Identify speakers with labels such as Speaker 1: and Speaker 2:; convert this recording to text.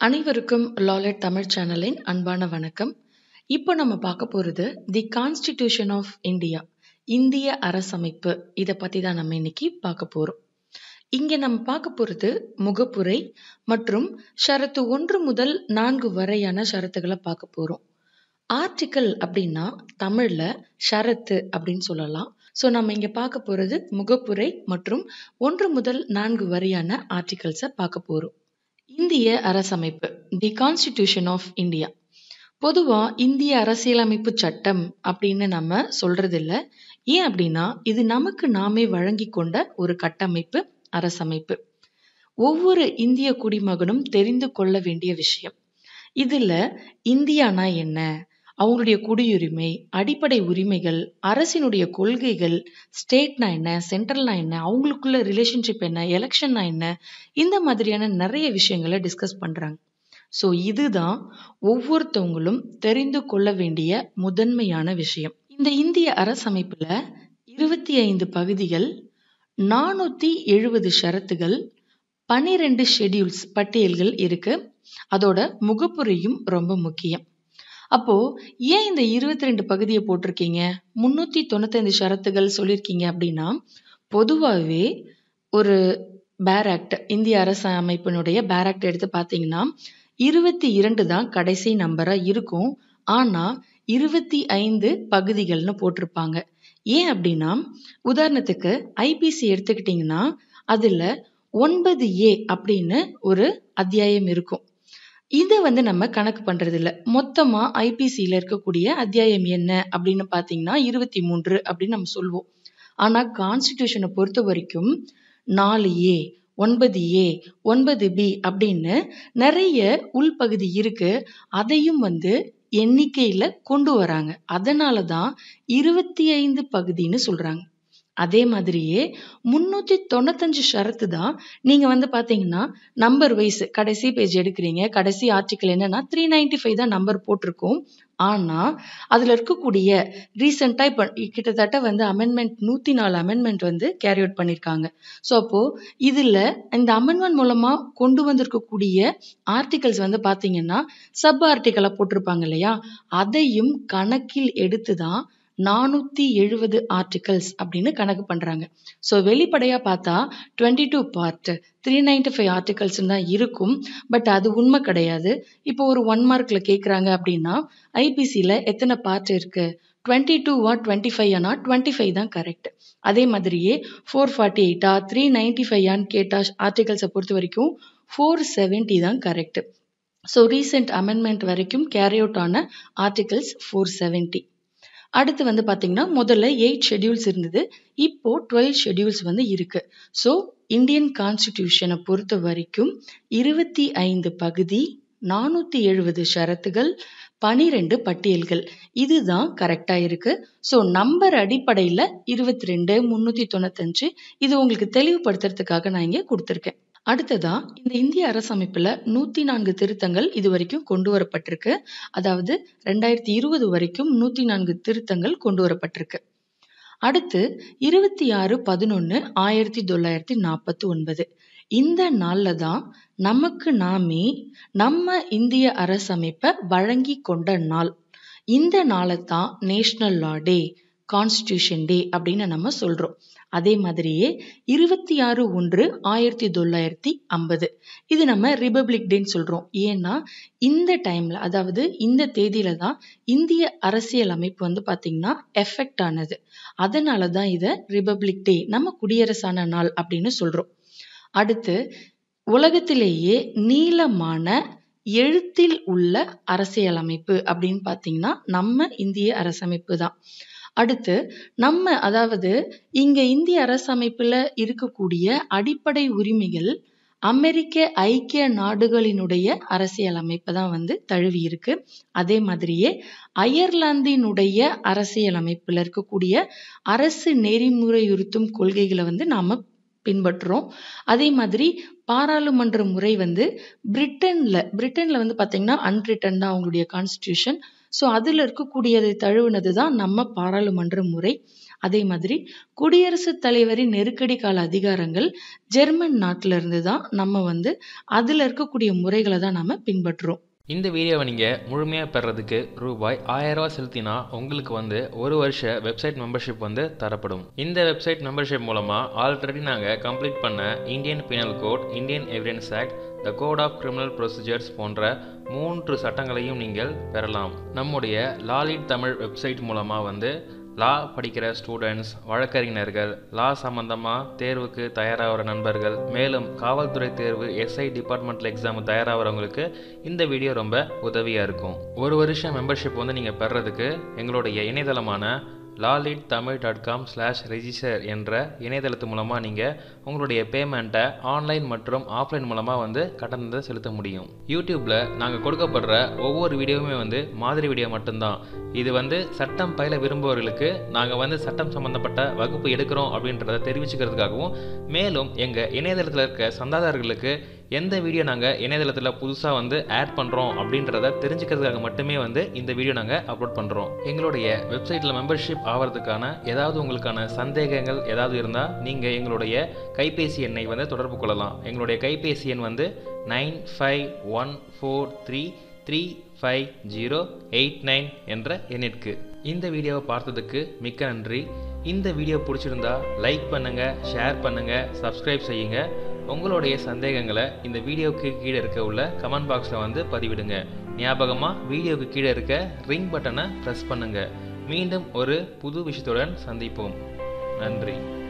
Speaker 1: அனைவருக்கும் லாலட் தமிழ் சேனலின் அன்பான வணக்கம் இப்போ நம்ம பார்க்க போகிறது தி கான்ஸ்டிடியூஷன் ஆஃப் இந்தியா இந்திய அரசமைப்பு இதை பற்றி தான் நம்ம இன்னைக்கு பார்க்க போகிறோம் இங்கே நம்ம பார்க்க போகிறது முகப்புரை மற்றும் ஷரத்து ஒன்று முதல் நான்கு வரையான ஷரத்துகளை பார்க்க போகிறோம் ஆர்டிக்கல் அப்படின்னா தமிழில் ஷரத்து அப்படின்னு சொல்லலாம் ஸோ நம்ம இங்கே பார்க்க போகிறது முகப்புரை மற்றும் ஒன்று முதல் நான்கு வரையான ஆர்டிகல்ஸை பார்க்க போகிறோம் இந்திய அரசமைப்பு தி கான்ஸ்டிடியூஷன் ஆஃப் இந்தியா பொதுவாக இந்திய அரசியலமைப்பு சட்டம் அப்படின்னு நம்ம சொல்றது இல்ல ஏன் அப்படின்னா இது நமக்கு நாமே வழங்கி கொண்ட ஒரு கட்டமைப்பு அரசமைப்பு ஒவ்வொரு இந்திய குடிமகனும் தெரிந்து கொள்ள வேண்டிய விஷயம் இதுல இந்தியானா என்ன அவங்களுடைய குடியுரிமை அடிப்படை உரிமைகள் அரசினுடைய கொள்கைகள் ஸ்டேட்னா என்ன சென்ட்ரல்னா என்ன அவங்களுக்குள்ள ரிலேஷன்ஷிப் என்ன எலெக்ஷன்னா என்ன இந்த மாதிரியான நிறைய விஷயங்களை டிஸ்கஸ் பண்றாங்க ஸோ இதுதான் ஒவ்வொருத்தவங்களும் தெரிந்து கொள்ள வேண்டிய முதன்மையான விஷயம் இந்த இந்திய அரசமைப்புல இருபத்தி ஐந்து பகுதிகள் நானூத்தி எழுபது ஷரத்துகள் பனிரெண்டு ஷெட்யூல்ஸ் பட்டியல்கள் இருக்கு அதோட முகப்புரையும் ரொம்ப முக்கியம் அப்போ ஏன் இந்த இருபத்தி ரெண்டு பகுதியை போட்டிருக்கீங்க முன்னூத்தி தொண்ணூத்தைந்து ஷரத்துகள் சொல்லியிருக்கீங்க அப்படின்னா பொதுவாகவே ஒரு பேர் ஆக்ட் இந்திய அரசு அமைப்பினுடைய பேர் ஆக்ட் எடுத்து பார்த்தீங்கன்னா இருபத்தி இரண்டு தான் கடைசி நம்பரா இருக்கும் ஆனா இருபத்தி ஐந்து பகுதிகள்னு போட்டிருப்பாங்க ஏன் அப்படின்னா உதாரணத்துக்கு ஐபிசி எடுத்துக்கிட்டிங்கன்னா அதுல ஒன்பது ஏ அப்படின்னு ஒரு அத்தியாயம் இருக்கும் இதை வந்து நம்ம கணக்கு பண்றது இல்ல மொத்தமா ஐபிசியில இருக்கக்கூடிய அத்தியாயம் என்ன அப்படின்னு பாத்தீங்கன்னா இருபத்தி மூன்று அப்படின்னு நம்ம சொல்லுவோம் ஆனா கான்ஸ்டிடியூஷனை பொறுத்த வரைக்கும் நாலு ஏ ஒன்பது ஏ ஒன்பது பி அப்படின்னு நிறைய உள்பகுதி இருக்கு அதையும் வந்து எண்ணிக்கையில கொண்டு வராங்க அதனால தான் இருபத்தி ஐந்து பகுதின்னு சொல்றாங்க அதே மாதிரியே முன்னூத்தி தொண்ணூத்தஞ்சு ஷரத்து தான் நீங்க வந்து பாத்தீங்கன்னா நம்பர் வைஸ் கடைசி பேஜ் எடுக்கிறீங்க கடைசி ஆர்டிக்கல் என்னன்னா த்ரீ நைன்டி ஃபைவ் தான் நம்பர் போட்டிருக்கோம் ஆனா அதுல இருக்கக்கூடிய ரீசெண்டா இப்ப கிட்டத்தட்ட வந்து அமெண்ட்மெண்ட் நூத்தி நாலு அமெண்ட்மெண்ட் வந்து கேரி அவுட் பண்ணிருக்காங்க ஸோ அப்போ இதுல இந்த அமெண்ட்மெண்ட் மூலமா கொண்டு வந்திருக்கக்கூடிய ஆர்டிகல்ஸ் வந்து பாத்தீங்கன்னா சப் ஆர்டிக்கலா போட்டிருப்பாங்க இல்லையா அதையும் கணக்கில் எடுத்துதான் நானூத்தி எழுபது ஆர்டிகல்ஸ் அப்படின்னு கணக்கு பண்றாங்க ஸோ வெளிப்படையா பார்த்தா twenty two part three ninety five articles தான் இருக்கும் பட் அது உண்மை கிடையாது இப்போ ஒரு ஒன் மார்க்ல கேட்குறாங்க அப்படின்னா ஐபிசியில் எத்தனை பார்ட் இருக்கு டுவெண்ட்டி டூவா டுவெண்ட்டி ஃபைவ் ஆனா டுவெண்ட்டி ஃபைவ் தான் கரெக்ட் அதே மாதிரியே ஃபோர் ஃபார்ட்டி எயிட்டா த்ரீ நைன்டி ஃபைவான்னு கேட்டா ஆர்டிகல்ஸை பொறுத்த வரைக்கும் ஃபோர் செவன்ட்டி தான் கரெக்ட் ஸோ ரீசெண்ட் அமெண்ட்மெண்ட் வரைக்கும் கேரி அவுட் ஆன ஆர்டிகல்ஸ் ஃபோர் செவன்ட்டி அடுத்து வந்து பார்த்தீங்கன்னா முதல்ல எயிட் ஷெட்யூல்ஸ் இருந்தது இப்போ டுவெல் ஷெட்யூல்ஸ் வந்து இருக்கு ஸோ இந்தியன் கான்ஸ்டிடியூஷனை பொறுத்த வரைக்கும் இருபத்தி ஐந்து பகுதி நானூத்தி எழுபது ஷரத்துகள் பனிரெண்டு பட்டியல்கள் இதுதான் கரெக்டா இருக்கு ஸோ நம்பர் அடிப்படையில் இருபத்தி ரெண்டு முன்னூத்தி தொண்ணூத்தஞ்சு இது உங்களுக்கு தெளிவுபடுத்துறதுக்காக நான் இங்கே கொடுத்துருக்கேன் அடுத்ததா இந்த இந்திய அரசமைப்புல நூத்தி நான்கு திருத்தங்கள் இது வரைக்கும் கொண்டு வரப்பட்டிருக்கு அதாவது ரெண்டாயிரத்தி இருபது வரைக்கும் நூத்தி நான்கு திருத்தங்கள் கொண்டு வரப்பட்டிருக்கு அடுத்து இருபத்தி ஆறு பதினொன்னு ஆயிரத்தி தொள்ளாயிரத்தி நாற்பத்தி ஒன்பது இந்த நாள்ல தான் நமக்கு நாமே நம்ம இந்திய அரசமைப்பை வழங்கி கொண்ட நாள் இந்த நாளை தான் நேஷனல் லா டே கான்ஸ்டியூஷன் டே அப்படின்னு நம்ம சொல்றோம் அதே மாதிரியே இருபத்தி ஆறு ஒன்று ஆயிரத்தி தொள்ளாயிரத்தி ஐம்பது இது நம்ம ரிபப்ளிக் டேன்னு சொல்றோம் ஏன்னா இந்த டைம்ல அதாவது இந்த தேதியில தான் இந்திய அரசியல் அமைப்பு வந்து பாத்தீங்கன்னா எஃபெக்ட் ஆனது அதனால தான் இதை ரிபப்ளிக் டே நம்ம குடியரசான நாள் அப்படின்னு சொல்றோம் அடுத்து உலகத்திலேயே நீளமான எழுத்தில் உள்ள அரசியலமைப்பு அப்படின்னு பார்த்தீங்கன்னா நம்ம இந்திய அரசமைப்பு தான் அடுத்து நம்ம அதாவது இங்க இந்திய அரசமைப்புல இருக்கக்கூடிய அடிப்படை உரிமைகள் அமெரிக்க ஐக்கிய நாடுகளினுடைய அரசியலமைப்பு தான் வந்து தழுவி இருக்கு அதே மாதிரியே அயர்லாந்தினுடைய அரசியலமைப்புல இருக்கக்கூடிய அரசு நெறிமுறையுறுத்தும் கொள்கைகளை வந்து நாம பின்பற்றுறோம் அதே மாதிரி பாராளுமன்ற முறை வந்து பிரிட்டன்ல பிரிட்டன்ல வந்து பாத்தீங்கன்னா அன்ரிட்டன் தான் அவங்களுடைய கான்ஸ்டியூஷன் ஸோ அதில் இருக்கக்கூடியதை தழுவினது தான் நம்ம பாராளுமன்ற முறை அதே மாதிரி குடியரசுத் தலைவரின் நெருக்கடி கால அதிகாரங்கள் ஜெர்மன் நாட்டில இருந்து தான் நம்ம வந்து அதில் இருக்கக்கூடிய முறைகளை தான் நம்ம பின்பற்றுறோம்
Speaker 2: இந்த வீடியோவை நீங்கள் முழுமையாக பெறதுக்கு ரூபாய் ஆயிரரூவா செலுத்தினா உங்களுக்கு வந்து ஒரு வருஷ வெப்சைட் மெம்பர்ஷிப் வந்து தரப்படும் இந்த வெப்சைட் மெம்பர்ஷிப் மூலமாக ஆல்ரெடி நாங்கள் கம்ப்ளீட் பண்ண Indian Penal Code Indian Evidence Act the Code of Criminal Procedures போன்ற மூன்று சட்டங்களையும் நீங்கள் பெறலாம் நம்முடைய லாலிட் தமிழ் வெப்சைட் மூலமாக வந்து லா படிக்கிற ஸ்டூடெண்ட்ஸ் வழக்கறிஞர்கள் லா சம்மந்தமாக தேர்வுக்கு தயாராகிற நண்பர்கள் மேலும் காவல்துறை தேர்வு எஸ்ஐ டிபார்ட்மெண்டல் எக்ஸாம் தயாராகிறவங்களுக்கு இந்த வீடியோ ரொம்ப உதவியாக இருக்கும் ஒரு வருஷம் மெம்பர்ஷிப் வந்து நீங்கள் பெறதுக்கு எங்களுடைய இணையதளமான lawlit Tamil dot com slash register என்ற இணையதளத்து மூலமாக நீங்கள் உங்களுடைய பேமெண்ட்டை ஆன்லைன் மற்றும் ஆஃப்லைன் மூலமாக வந்து கட்டணத்தை செலுத்த முடியும் யூடியூப்பில் நாங்கள் கொடுக்கப்படுற ஒவ்வொரு வீடியோவுமே வந்து மாதிரி வீடியோ மட்டும்தான் இது வந்து சட்டம் பயில விரும்புபவர்களுக்கு நாங்கள் வந்து சட்டம் சம்மந்தப்பட்ட வகுப்பு எடுக்கிறோம் அப்படின்றத தெரிவிச்சுக்கிறதுக்காகவும் மேலும் எங்கள் இணையதளத்தில் இருக்க சந்தாதாரர்களுக்கு எந்த வீடியோ நாங்கள் இணையதளத்தில் புதுசாக வந்து ஆட் பண்ணுறோம் அப்படின்றத தெரிஞ்சுக்கிறதுக்காக மட்டுமே வந்து இந்த வீடியோ நாங்கள் அப்லோட் பண்ணுறோம் எங்களுடைய வெப்சைட்டில் மெம்பர்ஷிப் ஆகிறதுக்கான ஏதாவது உங்களுக்கான சந்தேகங்கள் ஏதாவது இருந்தால் நீங்கள் எங்களுடைய கைபேசி எண்ணை வந்து தொடர்பு கொள்ளலாம் எங்களுடைய கைபேசி எண் வந்து nine five one four three three five zero eight nine என்ற எண்ணிற்கு இந்த வீடியோவை பார்த்ததுக்கு மிக்க நன்றி இந்த வீடியோ பிடிச்சிருந்தா லைக் பண்ணுங்கள் ஷேர் பண்ணுங்கள் சப்ஸ்கிரைப் செய்யுங்க உங்களுடைய சந்தேகங்களை இந்த வீடியோவுக்கு கீழே இருக்க உள்ள கமெண்ட் பாக்ஸில் வந்து பதிவிடுங்க ஞாபகமாக வீடியோவுக்கு கீழே இருக்க ரிங் பட்டனை ப்ரெஸ் பண்ணுங்கள் மீண்டும் ஒரு புது விஷயத்துடன் சந்திப்போம் நன்றி